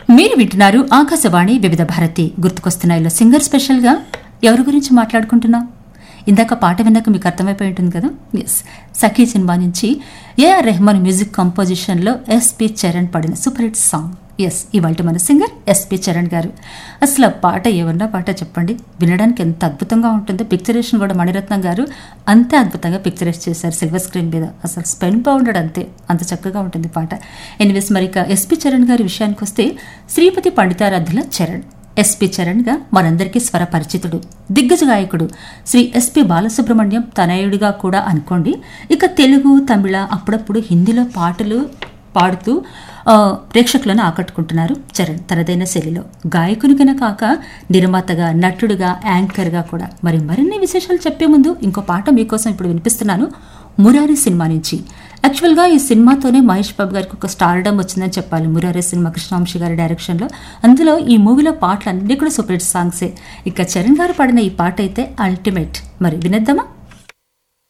మీరు వింటున్నారు ఆకాశవాణి వివిధ భారతి గుర్తుకొస్తున్నాయిలో సింగర్ స్పెషల్గా ఎవరి గురించి మాట్లాడుకుంటున్నాం ఇందాక పాట విన్నాక మీకు అర్థమైపోయి ఉంటుంది కదా ఎస్ సఖీ సినిమా నుంచి ఏఆర్ రెహమాన్ మ్యూజిక్ కంపోజిషన్లో ఎస్పి చరణ్ పాడిన సూపర్ హిట్ సాంగ్ ఎస్ ఇవాళ మన సింగర్ ఎస్పి చరణ్ గారు అసలు ఆ పాట ఏమన్నా పాట చెప్పండి వినడానికి ఎంత అద్భుతంగా ఉంటుందో పిక్చరేషన్ కూడా మణిరత్నం గారు అంతే అద్భుతంగా పిక్చరైజ్ చేశారు సిల్వర్ స్క్రీన్ మీద అసలు స్పెన్ బాగుండడు అంతే అంత చక్కగా ఉంటుంది పాట ఎనివేస్ మరి ఇక ఎస్పి చరణ్ గారి విషయానికి వస్తే శ్రీపతి పండితారాధ్యుల చరణ్ ఎస్పి చరణ్ గా మనందరికీ స్వర పరిచితుడు దిగ్గజ గాయకుడు శ్రీ ఎస్పి బాలసుబ్రహ్మణ్యం తనయుడిగా కూడా అనుకోండి ఇక తెలుగు తమిళ అప్పుడప్పుడు హిందీలో పాటలు పాడుతూ ఆ, ప్రేక్షకులను ఆకట్టుకుంటున్నారు చరణ్ తనదైన శైలిలో గాయకునిగా కాక నిర్మాతగా నటుడుగా యాంకర్గా కూడా మరి మరిన్ని విశేషాలు చెప్పే ముందు ఇంకో పాట మీకోసం ఇప్పుడు వినిపిస్తున్నాను మురారి సినిమా నుంచి యాక్చువల్గా ఈ సినిమాతోనే మహేష్ బాబు గారికి ఒక స్టార్డమ్ వచ్చిందని చెప్పాలి మురారి సినిమా కృష్ణవంశీ గారి డైరెక్షన్లో అందులో ఈ మూవీలో పాటలు అన్నీ కూడా సూపర్ హిట్ సాంగ్సే ఇక చరణ్ గారు పాడిన ఈ పాట అయితే అల్టిమేట్ మరి వినేద్దామా